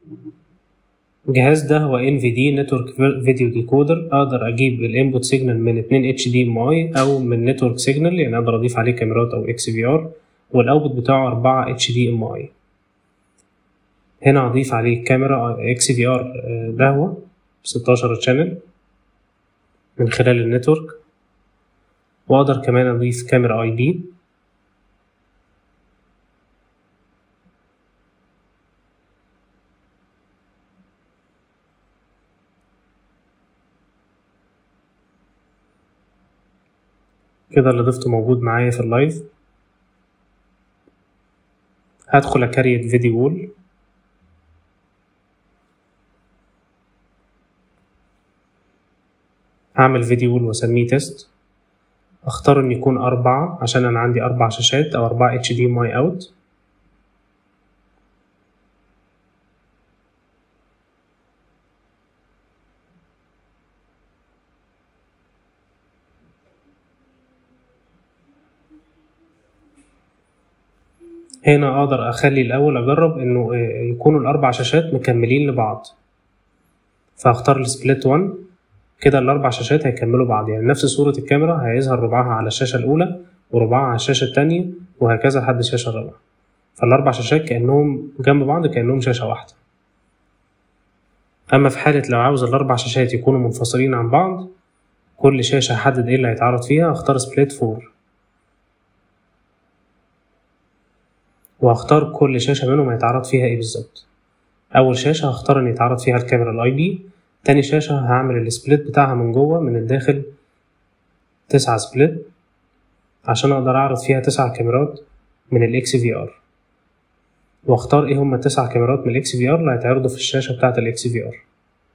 الجهاز ده هو NVD Network Video Decoder أقدر أجيب الانبوت سيجنال من اتنين HDMI أو من نتورك سيجنال يعني أقدر أضيف عليه كاميرات أو XVR والأوتبوت بتاعه أربعة HDMI هنا أضيف عليه كاميرا XVR ده هو ستاشر شانل من خلال النتورك وأقدر كمان أضيف كاميرا اي بي كده اللي ضفته موجود معايا في اللايف هدخل أكريت فيديو وول هعمل فيديو وول وأسميه تيست اختار ان يكون أربعة عشان انا عندي اربع شاشات او اربعة اتش دي ماي اوت هنا اقدر اخلي الاول اجرب انه يكونوا الاربع شاشات مكملين لبعض فاختار السبليت 1 كده الأربع شاشات هيكملوا بعض يعني نفس صورة الكاميرا هيظهر ربعها على الشاشة الأولى وربعها على الشاشة التانية وهكذا لحد الشاشة الرابعة فالأربع شاشات كأنهم جنب بعض كأنهم شاشة واحدة أما في حالة لو عاوز الأربع شاشات يكونوا منفصلين عن بعض كل شاشة هحدد ايه اللي هيتعرض فيها اختار سبليت فور وهختار كل شاشة منهم هيتعرض فيها ايه بالظبط أول شاشة هختار إن يتعرض فيها الكاميرا الأي بي تاني شاشة هعمل السبليت بتاعها من جوه من الداخل تسعة سبليت عشان أقدر أعرض فيها تسع كاميرات من الإكس في آر وأختار إيه هما التسع كاميرات من الإكس في آر اللي هيتعرضوا في الشاشة بتاعة الإكس في آر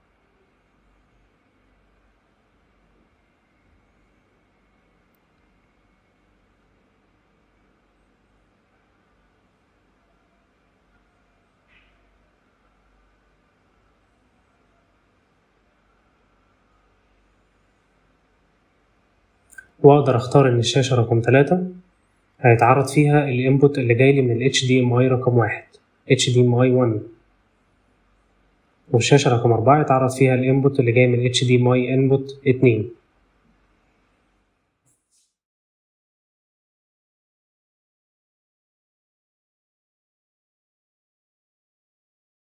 واقدر اختار ان الشاشة رقم تلاتة هيتعرض فيها الانبوت اللي جايلي من ال HDMI رقم واحد HDMI 1 والشاشة رقم أربعة يتعرض فيها الانبوت اللي جاي من HDMI input اتنين